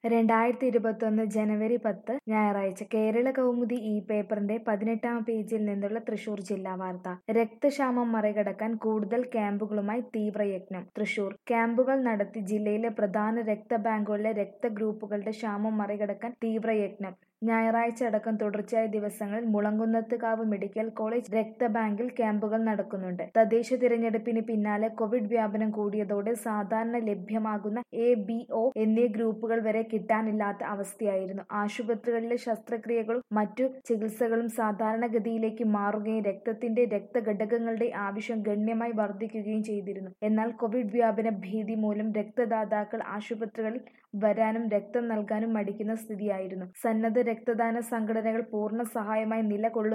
രണ്ടായിരത്തി ഇരുപത്തൊന്ന് ജനുവരി പത്ത് ഞായറാഴ്ച കേരള കൗമുദി ഈ പേപ്പറിന്റെ പതിനെട്ടാം പേജിൽ നിന്നുള്ള തൃശൂർ ജില്ലാ വാർത്ത രക്തക്ഷാമം മറികടക്കാൻ കൂടുതൽ ക്യാമ്പുകളുമായി തീവ്രയജ്ഞം തൃശൂർ ക്യാമ്പുകൾ നടത്തി ജില്ലയിലെ പ്രധാന രക്തബാങ്കുകളിലെ രക്തഗ്രൂപ്പുകളുടെ ക്ഷാമം മറികടക്കാൻ തീവ്രയജ്ഞം ഞായറാഴ്ച അടക്കം തുടർച്ചയായ ദിവസങ്ങളിൽ മുളങ്കുന്നത്തുകാവ് മെഡിക്കൽ കോളേജ് രക്തബാങ്കിൽ ക്യാമ്പുകൾ നടക്കുന്നുണ്ട് തദ്ദേശ തിരഞ്ഞെടുപ്പിന് പിന്നാലെ കോവിഡ് വ്യാപനം കൂടിയതോടെ സാധാരണ ലഭ്യമാകുന്ന എ ബി ഒ എന്നീ ഗ്രൂപ്പുകൾ വരെ കിട്ടാനില്ലാത്ത അവസ്ഥയായിരുന്നു ആശുപത്രികളിലെ ശസ്ത്രക്രിയകളും മറ്റു ചികിത്സകളും സാധാരണഗതിയിലേക്ക് മാറുകയും രക്തത്തിന്റെ രക്തഘടകങ്ങളുടെ ആവശ്യം ഗണ്യമായി വർദ്ധിക്കുകയും ചെയ്തിരുന്നു എന്നാൽ കോവിഡ് വ്യാപന ഭീതി മൂലം രക്തദാതാക്കൾ ആശുപത്രികളിൽ വരാനും രക്തം നൽകാനും മടിക്കുന്ന സ്ഥിതിയായിരുന്നു സന്നദ്ധ രക്തദാന സംഘടനകൾ പൂർണ്ണ സഹായമായി നിലകൊള്ളുന്നു